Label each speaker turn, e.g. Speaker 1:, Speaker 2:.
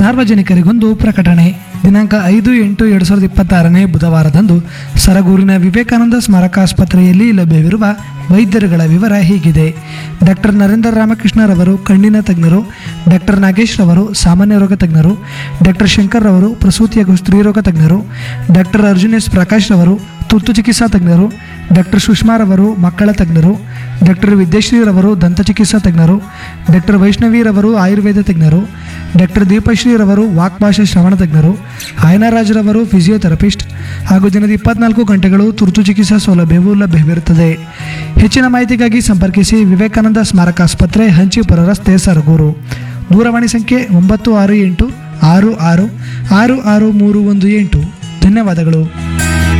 Speaker 1: ಸಾರ್ವಜನಿಕರಿಗೊಂದು ಪ್ರಕಟಣೆ ದಿನಾಂಕ ಐದು ಎಂಟು ಎರಡು ಸಾವಿರದ ಇಪ್ಪತ್ತಾರನೇ ಬುಧವಾರದಂದು ಸರಗೂರಿನ ವಿವೇಕಾನಂದ ಸ್ಮಾರಕಾಸ್ಪತ್ರೆಯಲ್ಲಿ ಲಭ್ಯವಿರುವ ವೈದ್ಯರುಗಳ ವಿವರ ಹೀಗಿದೆ ಡಾಕ್ಟರ್ ನರೇಂದ್ರ ರಾಮಕೃಷ್ಣರವರು ಕಣ್ಣಿನ ತಜ್ಞರು ಡಾಕ್ಟರ್ ನಾಗೇಶ್ ರವರು ಸಾಮಾನ್ಯ ರೋಗ ತಜ್ಞರು ಡಾಕ್ಟರ್ ಶಂಕರ್ ರವರು ಪ್ರಸೂತಿ ಹಾಗೂ ಸ್ತ್ರೀರೋಗ ತಜ್ಞರು ಡಾಕ್ಟರ್ ಅರ್ಜುನ್ ಎಸ್ ಪ್ರಕಾಶ್ ರವರು ತುರ್ತು ಚಿಕಿತ್ಸಾ ತಜ್ಞರು ಡಾಕ್ಟರ್ ಸುಷ್ಮಾರವರು ಮಕ್ಕಳ ತಜ್ಞರು ಡಾಕ್ಟರ್ ವಿದ್ಯಶ್ರೀರವರು ದಂತ ಚಿಕಿತ್ಸಾ ತಜ್ಞರು ಡಾಕ್ಟರ್ ವೈಷ್ಣವಿರವರು ಆಯುರ್ವೇದ ತಜ್ಞರು ಡಾಕ್ಟರ್ ದೀಪಶ್ರೀರವರು ವಾಕ್ಭಾಷಾ ಶ್ರವಣ ತಜ್ಞರು ಆಯನರಾಜ್ರವರು ಫಿಸಿಯೋಥೆರಪಿಸ್ಟ್ ಹಾಗೂ ದಿನದ ಇಪ್ಪತ್ನಾಲ್ಕು ಗಂಟೆಗಳು ತುರ್ತು ಚಿಕಿತ್ಸಾ ಸೌಲಭ್ಯವೂ ಲಭ್ಯವಿರುತ್ತದೆ ಹೆಚ್ಚಿನ ಮಾಹಿತಿಗಾಗಿ ಸಂಪರ್ಕಿಸಿ ವಿವೇಕಾನಂದ ಸ್ಮಾರಕ ಆಸ್ಪತ್ರೆ ಹಂಚಿಪುರ ರಸ್ತೆ ಸರಗೂರು ದೂರವಾಣಿ ಸಂಖ್ಯೆ ಒಂಬತ್ತು ಆರು ಎಂಟು ಆರು ಆರು ಆರು ಆರು ಮೂರು ಒಂದು ಎಂಟು ಧನ್ಯವಾದಗಳು